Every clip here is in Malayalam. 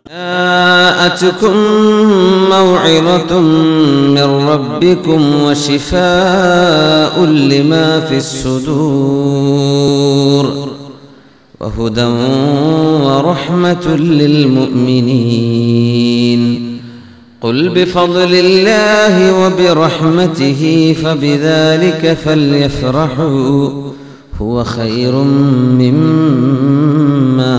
جاءتكم موعظة من ربكم وشفاء لما في الصدور وهدى ورحمة للمؤمنين قل بفضل الله وبرحمته فبذلك فليفرحوا هو خير مما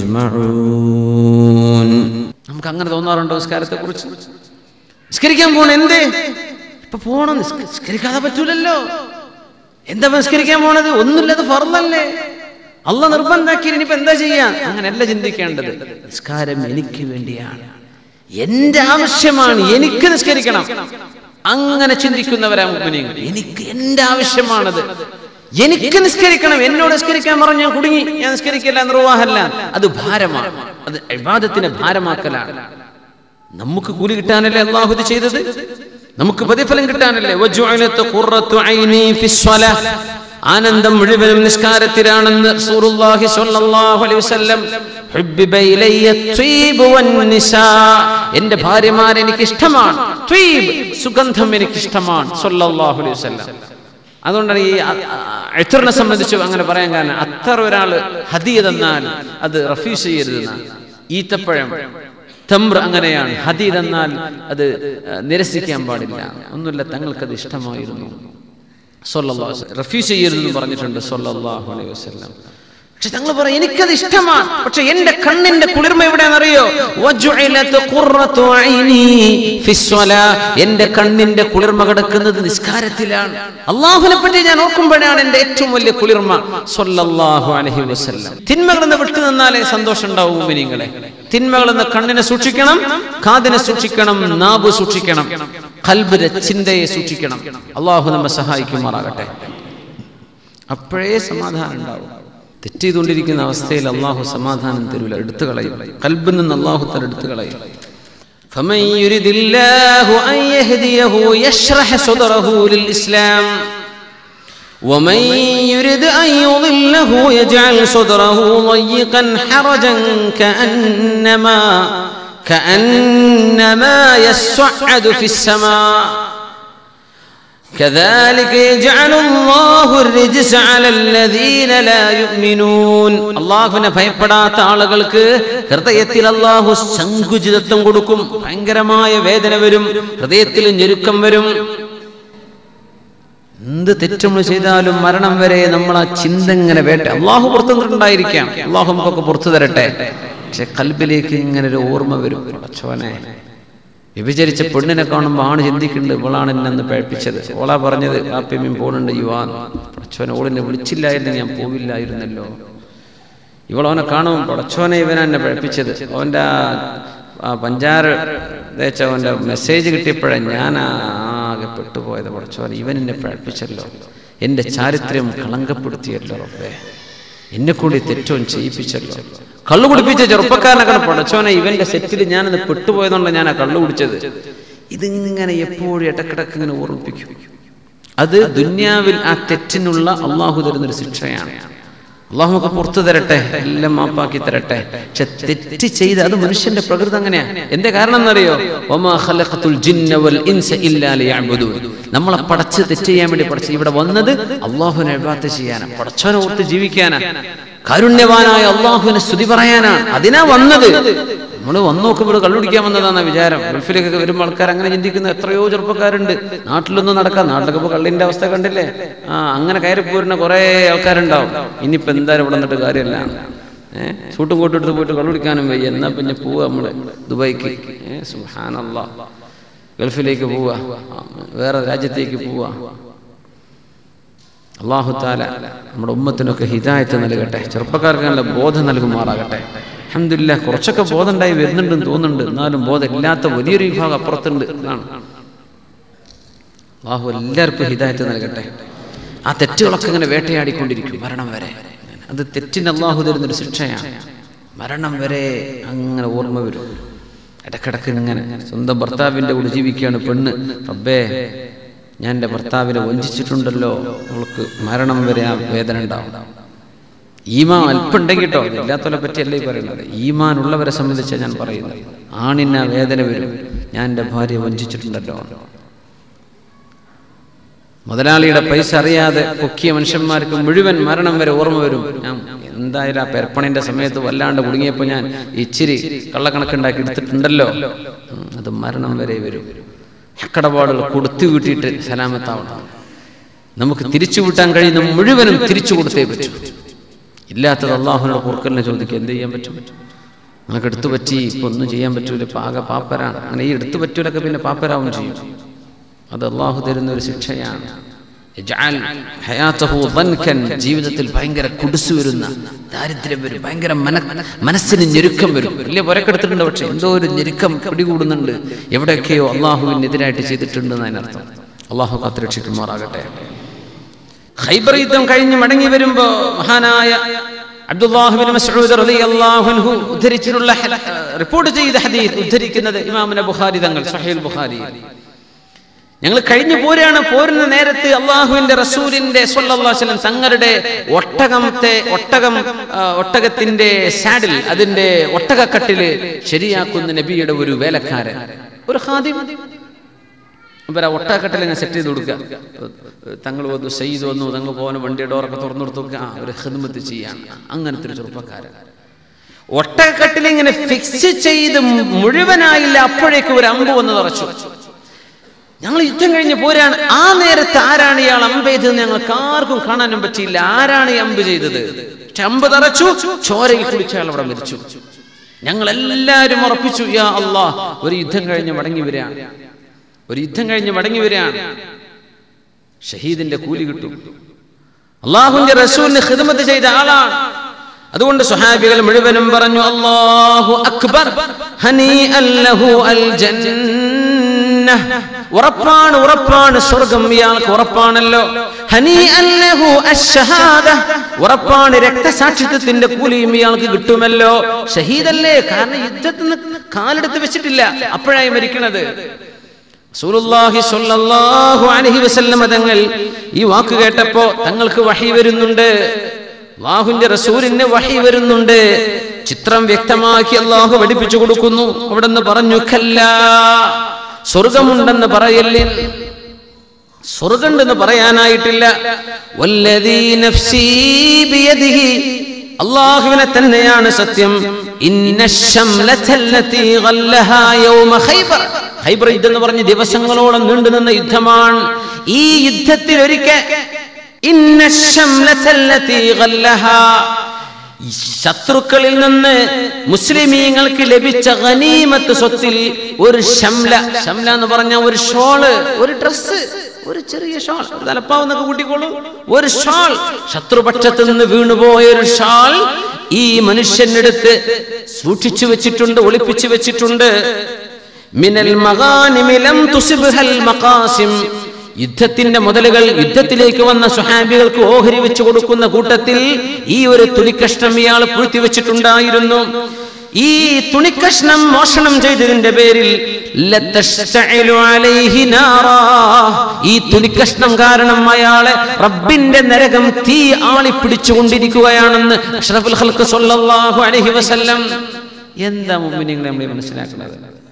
يجمعون നമുക്ക് അങ്ങനെ തോന്നാറുണ്ടോ നിസ്കാരത്തെ കുറിച്ച് നിസ്കരിക്കാൻ പോണ എന്തേ ഇപ്പൊ പോണം നിസ്ക- നിസ്കരിക്കാതെ പറ്റൂലല്ലോ എന്താ ഇപ്പൊ നിസ്കരിക്കാൻ പോണത് ഒന്നുമില്ലത് ഫർന്നല്ലേ അല്ല നിർബന്ധാക്കി ഇനിയിപ്പോ എന്താ ചെയ്യാ അങ്ങനെയല്ല ചിന്തിക്കേണ്ടത് നിസ്കാരം എനിക്ക് വേണ്ടിയാണ് എന്റെ ആവശ്യമാണ് എനിക്ക് നിസ്കരിക്കണം അങ്ങനെ ചിന്തിക്കുന്നവരാ മുഅ്മിനീങ്ങൾ എനിക്ക് എന്റെ ആവശ്യമാണത് എനിക്ക് നിസ്കരിക്കണം എന്നോട് നിസ്കരിക്കാൻ പറഞ്ഞ ഞാൻ കുടുങ്ങി ഞാൻ നിസ്കരിക്കില്ല നിർവാഹല്ല അത് ഭാരമാണ് അത് ഇബാദത്തിനെ ഭാരമാക്കലാണ് നമുക്ക് കൂലി കിട്ടാനല്ലേ അള്ളാഹു ഇത് ചെയ്തത് നമുക്ക് പ്രതിഫലം കിട്ടാനല്ലേ വജുഅലത്ത് ഖുറത്തു ഐനി ഫിസ്വലാ. ആനന്ദം മുഴുവനും നിസ്കാരത്തിലാണെന്ന് റസൂലുള്ളാഹി സ്വല്ലല്ലാഹു അലൈഹി വസല്ലം ഹുബ്ബിബ ഇലയ്യ ത്വീബ് വന്നിസാ. എന്റെ ഭാര്യമാർ എനിക്ക് ഇഷ്ടമാണ് ത്വീബ് സുഗന്ധം എനിക്ക് ഇഷ്ടമാണ് സ്വല്ലല്ലാഹു അലൈഹി വസല്ലം അതുകൊണ്ടാണ് ഈ എത്തറിനെ സംബന്ധിച്ച് അങ്ങനെ പറയാൻ കാരണം അത്ര ഒരാൾ ഹദിയ തന്നാൽ അത് റഫ്യൂസ് ചെയ്യരുതെന്നാണ് ഈത്തപ്പഴം തമ്ര അങ്ങനെയാണ് ഹദി തന്നാൽ അത് ആ, നിരസിക്കാൻ പാടില്ല ഒന്നുമില്ല തങ്ങൾക്കത് ഇഷ്ടമായിരുന്നു സല്ലല്ലാഹു അലൈഹി വസല്ലം. റഫ്യൂസ് ചെയ്യരുതെന്ന് പറഞ്ഞിട്ടുണ്ട് സല്ലല്ലാഹു അലൈഹി വസല്ലം പക്ഷെ തങ്ങൾ പറയും എനിക്കത് ഇഷ്ടമാണ് പക്ഷെ എന്റെ കണ്ണിന്റെ കുളിർമ എവിടെയാണെന്നറിയോ വജുഇലത്ത് ഖുറത്തു ഐനി ഫിസ്വലാ. എന്റെ കണ്ണിന്റെ കുളിർമ കിടക്കുന്നത് നിസ്കാരത്തിലാണ് അള്ളാഹുവിനെ പറ്റി ഞാൻ ഓർക്കുമ്പോഴാണ് എന്റെ ഏറ്റവും വലിയ കുളിർമ സല്ലല്ലാഹു അലൈഹി വസല്ലം തിന്മകളിൽ നിന്ന് വിട്ടു നിന്നാലേ സന്തോഷം ഉണ്ടാവും നിങ്ങളെ തിന്മകളിൽ നിന്ന് കണ്ണിനെ സൂക്ഷിക്കണം കാതിനെ സൂക്ഷിക്കണം നാബ് സൂക്ഷിക്കണം കൽബിന്റെ ചിന്തയെ സൂക്ഷിക്കണം അള്ളാഹു നമ്മെ സഹായിക്കുമാറാകട്ടെ അപ്പോഴേ സമാധാനം ഉണ്ടാവും തെറ്റ് ചെയ്തുകൊണ്ടിരിക്കുന്ന അവസ്ഥയിൽ അള്ളാഹു സമാധാനം തരൂല എടുത്തു കളയും കൽബിൽ നിന്ന് അള്ളാഹു തല എടുത്തു കളയും فمن يرد الله أن يهديه يشرح صدره للإسلام ومن يرد أن يضله يجعل صدره ضيقا حرجا كأنما كأنما يصعد في السماء كذلك يجعل الله الرجس على الذين لا يؤمنون അള്ളാഹുവിനെ ഭയപ്പെടാത്ത ആളുകൾക്ക് ഹൃദയത്തിൽ അള്ളാഹു സങ്കുചിതത്വം കൊടുക്കും ഭയങ്കരമായ വേദന വരും ഹൃദയത്തിൽ ഞെരുക്കം വരും എന്ത് തെറ്റ് നമ്മൾ ചെയ്താലും മരണം വരെ നമ്മൾ ആ ചിന്ത ഇങ്ങനെ വേട്ട അള്ളാഹു പുറത്തു നിന്നിട്ടുണ്ടായിരിക്കാം അള്ളാഹു നമുക്കൊക്കെ പുറത്തു തരട്ടെ പക്ഷെ കൽബിലേക്ക് ഇങ്ങനെ ഒരു ഓർമ്മ വരും പടച്ചോനെ വ്യഭിചരിച്ച പെണ്ണിനെ കാണുമ്പോൾ ആണ് ചിന്തിക്കുന്നുണ്ട് ഇവളാണ് എന്നെ അന്ന് പഴപ്പിച്ചത് ഓളാ പറഞ്ഞത് കാപ്യമീൻ പോകുന്നുണ്ട് യുവാൻ പടച്ചോനെ ഓളെന്നെ വിളിച്ചില്ലായിരുന്നു ഞാൻ പോവില്ലായിരുന്നല്ലോ ഇവളവനെ കാണും പടച്ചോനെ ഇവനാ എന്നെ പഴപ്പിച്ചത് അവൻ്റെ ആ പഞ്ചാറ് തേച്ച അവൻ്റെ മെസ്സേജ് കിട്ടിയപ്പോഴാണ് ഞാൻ ആകെ പെട്ടുപോയത് പടച്ചോനെ ഇവൻ എന്നെ പഴപ്പിച്ചല്ലോ എൻ്റെ ചാരിത്രം കളങ്കപ്പെടുത്തിയല്ലോ റബ്ബേ എന്നെ കൂടി തെറ്റവും ചെയ്യിപ്പിച്ചല്ലോ കള്ളു കുടിപ്പിച്ച ചെറുപ്പക്കാരനൊക്കെ പടച്ചോനെ ഇവന്റെ സെറ്റിൽ ഞാനത് പെട്ടുപോയതുകൊണ്ട് ഞാൻ ആ കള്ളു കുടിച്ചത് ഇതിങ്ങനെ എപ്പോഴും ഇടക്കിടക്ക് ഇങ്ങനെ ഓർമ്മിപ്പിക്കും അത് ദുന്യാവിൽ ആ തെറ്റിനുള്ള അള്ളാഹു തരുന്നൊരു ശിക്ഷയാണ് അള്ളാഹു നമുക്ക് പുറത്തു തരട്ടെ എല്ലാം മാപ്പാക്കി തരട്ടെ പക്ഷെ തെറ്റ് ചെയ്ത് അത് മനുഷ്യന്റെ പ്രകൃതി അങ്ങനെയാണ് എന്റെ കാരണം എന്നറിയോ വമാ ഖലഖത്തുൽ ജിന്ന വൽ ഇൻസ ഇല്ലാ ലിയഅ്ബുദൂൻ നമ്മളെ പടച്ച് തെറ്റ് ചെയ്യാൻ വേണ്ടി പടച്ച് ഇവിടെ വന്നത് അള്ളാഹുവിനെ ഇബാദത്ത് ചെയ്യാനാണ് പടച്ചവനെ ഓർത്ത് ജീവിക്കാനാണ് കാരുണ്യവാനായ അള്ളാഹുവിനെ സ്തുതി പറയാനാണ് അതിനാ വന്നത് നമ്മൾ വന്നു നോക്കുമ്പോൾ കള്ളുടിക്കാൻ വന്നതാണ് വിചാരം ഗൾഫിലേക്കൊക്കെ വരുമ്പോൾ ആൾക്കാർ അങ്ങനെ ചിന്തിക്കുന്ന എത്രയോ ചെറുപ്പക്കാരുണ്ട് നാട്ടിലൊന്നും നടക്കാം നാട്ടിലൊക്കെ ഇപ്പോൾ കള്ളിന്റെ അവസ്ഥ കണ്ടില്ലേ ആ അങ്ങനെ കയറി പോരുന്ന കുറേ ആൾക്കാരുണ്ടാവും ഇനിയിപ്പോൾ എന്തായാലും ഇവിടെ നിന്നിട്ട് കാര്യമല്ല ഏഹ് സൂട്ടും കോട്ടും എടുത്ത് പോയിട്ട് കള്ളുടിക്കാനും വയ്യ എന്നാ പിന്നെ പോവുക നമ്മള് ദുബായിക്ക് ഏഹ് സുഹാനല്ല ഗൾഫിലേക്ക് പോവുക വേറെ രാജ്യത്തേക്ക് പോവുക അള്ളാഹു താല നമ്മുടെ ഉമ്മത്തിനൊക്കെ ഹിദായത്ത് നൽകട്ടെ ചെറുപ്പക്കാർക്ക് നല്ല ബോധം നൽകുമാറാകട്ടെ അഹമ്മദില്ല കുറച്ചൊക്കെ ബോധം ഉണ്ടായി വരുന്നുണ്ടെന്ന് തോന്നുന്നുണ്ട് എന്നാലും ബോധം ഇല്ലാത്ത വലിയൊരു വിഭാഗം അപ്പുറത്തുണ്ട് എന്നാണ് അള്ളാഹു എല്ലാവർക്കും ഹിദായത്ത് നൽകട്ടെ ആ തെറ്റുകളൊക്കെ ഇങ്ങനെ വേട്ടയാടിക്കൊണ്ടിരിക്കും മരണം വരെ അത് തെറ്റിന് അള്ളാഹു തരുന്നൊരു ശിക്ഷയാണ് മരണം വരെ അങ്ങനെ ഓർമ്മ വരും ഇടക്കിടക്ക് ഇങ്ങനെ സ്വന്തം ഭർത്താവിൻ്റെ കൂടെ ജീവിക്കുകയാണ് പെണ്ണ് റബ്ബേ ഞാൻ എൻ്റെ ഭർത്താവിനെ വഞ്ചിച്ചിട്ടുണ്ടല്ലോ അവൾക്ക് മരണം വരെ ആ വേദന ഉണ്ടാവും ഈമാൻ അല്പുണ്ടെങ്കിൽ കേട്ടോ ഇല്ലാത്തവരെ പറ്റിയല്ല ഈ പറയുന്നത് ഈമാൻ ഉള്ളവരെ സംബന്ധിച്ച് ഞാൻ പറയുന്നത് ആണിന വേദന വരും ഞാൻ എൻ്റെ ഭാര്യ വഞ്ചിച്ചിട്ടുണ്ടല്ലോ മുതലാളിയുടെ പൈസ അറിയാതെ പൊക്കിയ മനുഷ്യന്മാർക്ക് മുഴുവൻ മരണം വരെ ഓർമ്മ വരും ഞാൻ എന്തായാലും ആ പെരപ്പണിന്റെ സമയത്ത് വല്ലാണ്ട് കുടുങ്ങിയപ്പോൾ ഞാൻ ഇച്ചിരി കള്ളക്കണക്കുണ്ടാക്കി എടുത്തിട്ടുണ്ടല്ലോ ഉം, അത് മരണം വരെ വരും ഹക്കടപാടുകൾ കൊടുത്തു വീട്ടിയിട്ട് സലാമത്താവണം നമുക്ക് തിരിച്ചു വിട്ടാൻ കഴിയുന്ന മുഴുവനും തിരിച്ചു കൊടുത്തേ പറ്റൂ ഇല്ലാത്തത് അള്ളാഹുനോട് കുറുക്കലിനെ ചോദിക്കുക എന്ത് ചെയ്യാൻ പറ്റും നമുക്ക് എടുത്തു പറ്റി ഇപ്പൊ ഒന്നും ചെയ്യാൻ പറ്റൂല ഇപ്പൊ ആകെ പാപ്പരാണ് അങ്ങനെ ഈ എടുത്തു പറ്റൂലൊക്കെ പിന്നെ പാപ്പരാവും ചെയ്യും അത് അള്ളാഹു തരുന്ന ഒരു ശിക്ഷയാണ് ഇജ്അൽ ഹയാത്തഹു ദൻകൻ. ജീവിതത്തിൽ ഭയങ്കര കുടിച്ചു വരുന്ന ദാരിദ്ര്യം വരും ഭയങ്കര മന മനസ്സിന് ഞെരുക്കം വരും വലിയ പുരക്കെടുത്തിട്ടുണ്ട് പക്ഷെ എന്തോ ഒരു ഞെരുക്കം പിടികൂടുന്നുണ്ട് എവിടെയൊക്കെയോ അള്ളാഹുവിനെതിരായിട്ട് ചെയ്തിട്ടുണ്ട് എന്നതിനർത്ഥം അള്ളാഹു കാത്തുരക്ഷിക്കുമാറാകട്ടെ ഖൈബർ യുദ്ധം കഴിഞ്ഞ് മടങ്ങി വരുമ്പോ മഹാനായ അബ്ദുല്ലാഹിബിൻ മസ്ഊദ് റളിയല്ലാഹു അൻഹു ഉദ്ധരിച്ചിട്ടുള്ള ഹല- റിപ്പോർട്ട് ചെയ്ത ഹദീസ് ഉദ്ധരിക്കുന്നത് ഇമാമിന ബുഖാരി തങ്ങൾ സഹീൽ ബുഖാരി ഞങ്ങൾ കഴിഞ്ഞു പോരാണ് പോരുന്ന നേരത്ത് അള്ളാഹുവിന്റെ റസൂലിന്റെ സ്വല്ലല്ലാഹു അലൈഹി വസല്ലം തങ്ങളുടെ ഒട്ടകത്തെ ഒട്ടകം ആ, ഒട്ടകത്തിന്റെ സാഡിൽ അതിന്റെ ഒട്ടകക്കട്ടില് ശരിയാക്കുന്ന നബിയുടെ ഒരു വേലക്കാരൻ ഒരു ഖാദിം ഇവരെ ഒട്ടകക്കട്ടിൽ ഇങ്ങനെ സെറ്റ് ചെയ്ത് കൊടുക്കുക തങ്ങൾ വന്നു സയ്യിദ് വന്നു തങ്ങൾ പോകുന്ന വണ്ടി ഡോറൊക്കെ തുറന്നു കൊടുത്തു കൊടുക്കുക ആ ഒരു ഹിദ്മത്ത് ചെയ്യാണ് അങ്ങനത്തെ ഒരു ചെറുപ്പക്കാരൻ ഒട്ടകക്കട്ടിൽ ഇങ്ങനെ ഫിക്സ് ചെയ്ത് മുഴുവനായില്ല അപ്പോഴേക്ക് ഒരു അമ്പ് വന്ന് തറച്ചു ഞങ്ങൾ യുദ്ധം കഴിഞ്ഞ് പോരാണ് ആ നേരത്ത് ആരാണ് ഇയാൾ അമ്പ് ചെയ്തത് ഞങ്ങൾക്ക് ആർക്കും കാണാനും പറ്റിയില്ല ആരാണ് ഈ അമ്പ് ചെയ്തത് പക്ഷെ അമ്പ് തറച്ചു ചോരയിൽ കുളിച്ച അയാൾ അവിടെ മരിച്ചു ഞങ്ങൾ എല്ലാവരും ഉറപ്പിച്ചു യാ അള്ളാ ഒരു യുദ്ധം കഴിഞ്ഞ് മടങ്ങി വരികയാണ് ഒരു യുദ്ധം കഴിഞ്ഞ് മടങ്ങി വരികയാണ് ഷഹീദിന്റെ കൂലി കിട്ടും അള്ളാഹുവിന്റെ റസൂലിന് ഖിദ്മത്ത് ചെയ്ത ആളാണ് അതുകൊണ്ട് സുഹാബികൾ മുഴുവനും പറഞ്ഞു അല്ലാഹു അക്ബർ ഹനീഅൻ ലഹു അൽ ജന്ന ഉറപ്പാണ് ഉറപ്പാണ് സ്വർഗം ഇയാൾക്ക് ഉറപ്പാണല്ലോ ഹനീഅൻ ലഹു അശ്ശഹാദ ഉറപ്പാണ് രക്തസാക്ഷിത്വത്തിന്റെ കൂലിയും ഇയാൾക്ക് കിട്ടുമല്ലോ ഷഹീദല്ലേ കാരണം യുദ്ധത്തിൽ നിന്ന് കാലെടുത്ത് വെച്ചിട്ടില്ല അപ്പോഴായി മരിക്കണത് റസൂലുള്ളാഹി സ്വല്ലല്ലാഹു അലൈഹി വസല്ലമ തങ്ങൾ ഈ വാക്ക് കേട്ടപ്പോ തങ്ങൾക്ക് വഹി വരുന്നുണ്ട് അള്ളാഹുവിന്റെ റസൂലിന് വഹി വരുന്നുണ്ട് ചിത്രം വ്യക്തമാക്കി അള്ളാഹു പഠിപ്പിച്ചു കൊടുക്കുന്നു അവിടെ നിന്ന് പറഞ്ഞു കല്ലാ സ്വർഗമുണ്ടെന്ന് പറയല്ലേ സ്വർഗമുണ്ടെന്ന് പറയാനായിട്ടില്ല വല്ലദീ നഫ്സീ ബിയദിഹി അള്ളാഹുവിനെ തന്നെയാണ് സത്യം ഇന്ന ശംലതല്ലതീ ഗല്ലഹാ യൗമ ഖൈബർ ഖൈബർ യുദ്ധം എന്ന് പറഞ്ഞ ദിവസങ്ങളോളം നീണ്ടു നിന്ന യുദ്ധമാണ് ഈ യുദ്ധത്തിൽ ഒരിക്കൽ ഇന്ന ശംലതല്ലതീ ഗല്ലഹാ ഈ ശത്രുക്കളിൽ നിന്ന് മുസ്ലിമീങ്ങൾക്ക് ലഭിച്ച ഗനീമത്ത് സ്വത്തിൽ ഒരു ഷംല ഷംല എന്ന് പറഞ്ഞ ഒരു ഷോള് ഒരു ഡ്രസ് ഒരു ചെറിയ ഷാൾ തലപ്പാവെന്നൊക്കെ കൂട്ടിക്കോളൂ ഒരു ഷാൾ ശത്രുപക്ഷത്ത് നിന്ന് വീണുപോയ ഒരു ഷാൾ ഈ മനുഷ്യനെടുത്ത് സൂക്ഷിച്ചു വെച്ചിട്ടുണ്ട് ഒളിപ്പിച്ചു വെച്ചിട്ടുണ്ട് മിനൽ മഗാനിമി ലം തുസിബ്ഹൽ മഖാസിം യുദ്ധത്തിന്റെ മുതലുകൾ യുദ്ധത്തിലേക്ക് വന്ന സുഹാബികൾക്ക് ഓഹരി വെച്ചു കൊടുക്കുന്ന കൂട്ടത്തിൽ ഈ ഒരു തുണിക്കഷ്ണം ഇയാൾ പൂഴ്ത്തി വെച്ചിട്ടുണ്ടായിരുന്നു ഈ തുണിക്കഷ്ണം മോഷണം ചെയ്തതിന്റെ പേരിൽ ലതശ്തഇലു അലൈഹി നാറാ. ഈ തുണിക്കഷ്ണം കാരണം അയാളെ റബ്ബിന്റെ നരകം തീ ആളി പിടിച്ചുകൊണ്ടിരിക്കുകയാണെന്ന് അഷ്റഫുൽ ഖൽഖ് സ്വല്ലല്ലാഹു അലൈഹി വസല്ലം എന്താ മുഅ്മിനീങ്ങളെ നമ്മൾ മനസ്സിലാക്കുന്നത്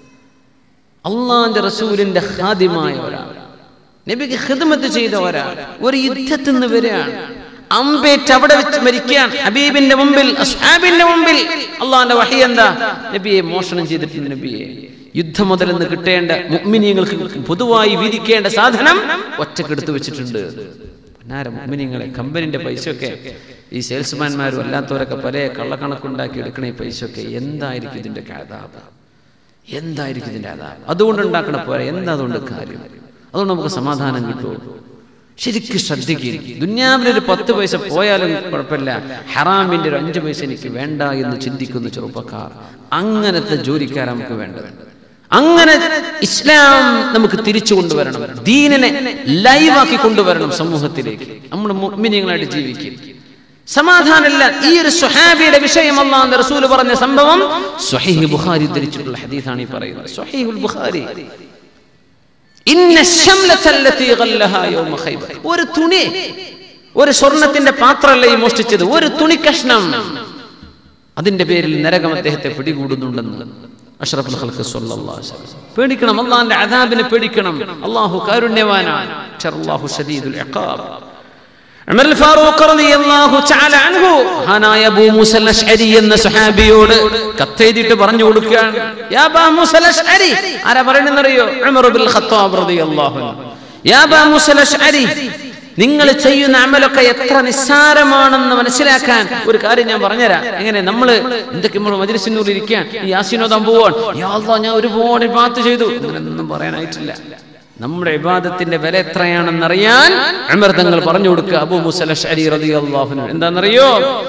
അള്ളാന്റെ റസൂലിന്റെ ഖാദിമായ ഒരാൾ നബിക്ക് ഖിദ്മത്ത് ചെയ്ത ഒരാൾ ഒരു യുദ്ധത്തിൽ നിന്ന് വരികയാണ് അമ്പേറ്റ് അവിടെ വെച്ച് മരിക്കാൻ ഹബീബിന്റെ മുമ്പിൽ അസ്ഹാബിന്റെ മുമ്പിൽ അള്ളാന്റെ വഹി എന്താ നബിയെ മോഷണം ചെയ്തിട്ടുണ്ട് നബിയെ യുദ്ധം മുതൽ നിന്ന് കിട്ടേണ്ട മുഅ്മിനീങ്ങൾക്ക് പൊതുവായി വീതിക്കേണ്ട സാധനം ഒറ്റക്കെടുത്ത് വെച്ചിട്ടുണ്ട് പൊന്നാര മുഅ്മിനീങ്ങളെ കമ്പനിന്റെ പൈസയൊക്കെ ഈ സെയിൽസ്മാൻമാരും അല്ലാത്തവരൊക്കെ പല കള്ളക്കണക്കുണ്ടാക്കി എടുക്കണ ഈ പൈസയൊക്കെ എന്തായിരിക്കും ഇതിന്റെ കാതാപ എന്തായിരിക്കും ഇതിന്റെ അതാപം അതുകൊണ്ട് ഉണ്ടാക്കണ പോരാ എന്താ അതുകൊണ്ട് കാര്യം അതുകൊണ്ട് നമുക്ക് സമാധാനം കിട്ടുമോ ശരിക്കും ശ്രദ്ധിക്കുക ദുന്യാവിലൊരു പത്ത് പൈസ പോയാലും കുഴപ്പമില്ല ഹറാമിന്റെ ഒരു അഞ്ച് പൈസ എനിക്ക് വേണ്ട എന്ന് ചിന്തിക്കുന്ന ചെറുപ്പക്കാർ അങ്ങനത്തെ ജോലിക്കാർ നമുക്ക് വേണ്ടത് അങ്ങനെ ഇസ്ലാം നമുക്ക് തിരിച്ചു കൊണ്ടുവരണം ദീനിനെ ലൈവാക്കി കൊണ്ടുവരണം സമൂഹത്തിലേക്ക് നമ്മൾ മുഗ്മിനികളായിട്ട് ജീവിക്കും സമാധാനമില്ല ഈ ഒരു സുഹാബിയുടെ വിഷയം അള്ളാഹുവിന്റെ റസൂൽ പറഞ്ഞ സംഭവം സ്വഹീഹ് ബുഖാരി ധരിച്ചിട്ടുള്ള ഹദീസാണ് ഈ പറയുന്നത് സ്വഹീഹുൽ ബുഖാരി ഇന്ന ശംലത്തല്ലത്തി ഗല്ലഹാ യൗമ ഖൈബർ ഒരു തുണി ഒരു സ്വർണത്തിന്റെ പാത്രമല്ല ഈ മോഷ്ടിച്ചത് ഒരു തുണിക്കഷ്ണം അതിന്റെ പേരിൽ നരകം അദ്ദേഹത്തെ പിടികൂടുന്നുണ്ടെന്ന് അഷ്റഫുൽ ഖൽഖ് സ്വല്ലല്ലാഹു അലൈഹി വസല്ലം. പേടിക്കണം അള്ളാഹിന്റെ അദാബിനെ പേടിക്കണം അള്ളാഹു കാരുണ്യവാനാണ് പക്ഷേ അല്ലാഹു ശദീദുൽ ഇഖാബ് ഉമർ അൽ ഫാറൂഖ് റളിയല്ലാഹു തആല അൻഹു മഹാനായ അബൂ മൂസ അൽ അശ്അരി എന്ന സ്വഹാബിയോട് കത്തെഴുതിയിട്ട് പറഞ്ഞു കൊടുക്കുകയാണ് യാ അബാ മൂസ അൽ അശ്അരി ആരാ പറയുന്നറിയോ ഉമർ ബിൻ ഖത്താബ് റളിയല്ലാഹു അൻഹു യാ അബാ മൂസ അൽ അശ്അരി നിങ്ങൾ ചെയ്യുന്ന അമലൊക്കെ എത്ര നിസ്സാരമാണെന്ന് മനസ്സിലാക്കാൻ ഒരു കാര്യം ഞാൻ പറഞ്ഞുതരാം എങ്ങനെ നമ്മൾ എന്തൊക്കെ നമ്മൾ മജ്ലിസിനൂർ ഇരിക്കാൻ ഈ യാസിനോദം പോവാൻ യാ അല്ലാഹ് ഞാൻ ഒരുപാട് ഇബാദത്ത് ചെയ്തു അങ്ങനെയൊന്നും പറയാനായിട്ടില്ല നമ്മുടെ ഇബാദത്തിന്റെ വില എത്രയാണെന്നറിയാൻ ഉമർ തങ്ങൾ പറഞ്ഞു കൊടുക്കുക അബൂ മുസല ഷരി റളിയല്ലാഹു അൻഹു എന്താണെന്നറിയോ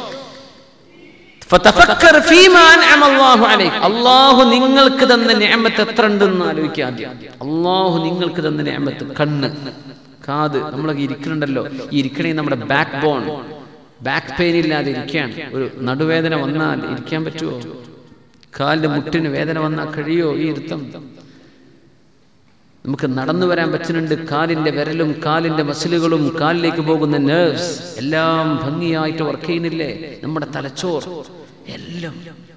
ഫതഫക്കർ ഫീമാ അൻഅമ അല്ലാഹു അലൈക് അല്ലാഹു നിങ്ങൾക്ക് തന്ന നിഅമത്ത് എത്ര ഉണ്ടെന്ന് ആലോചിക്കുക ആദ്യം അല്ലാഹു നിങ്ങൾക്ക് തന്ന നിഅമത്ത് കണ്ണ് കാത് നമ്മളൊക്കെ ഇരിക്കുന്നുണ്ടല്ലോ ഈ ഇരിക്കണേ നമ്മുടെ ബാക്ക് ബോൺ ബാക്ക് പെയിൻ ഇല്ലാതെ ഇരിക്കാൻ ഒരു നടുവേദന വന്നാൽ ഇരിക്കാൻ പറ്റുമോ കാലിന്റെ മുട്ടിന് വേദന വന്നാൽ കഴിയോ ഈ ഇരുത്തം നമുക്ക് നടന്നു വരാൻ പറ്റുന്നുണ്ട് കാലിന്റെ വിരലും കാലിന്റെ മസിലുകളും കാലിലേക്ക് പോകുന്ന നേഴ്സ് എല്ലാം ഭംഗിയായിട്ട് വർക്ക് ചെയ്യുന്നില്ലേ നമ്മുടെ തലച്ചോർ എല്ലാം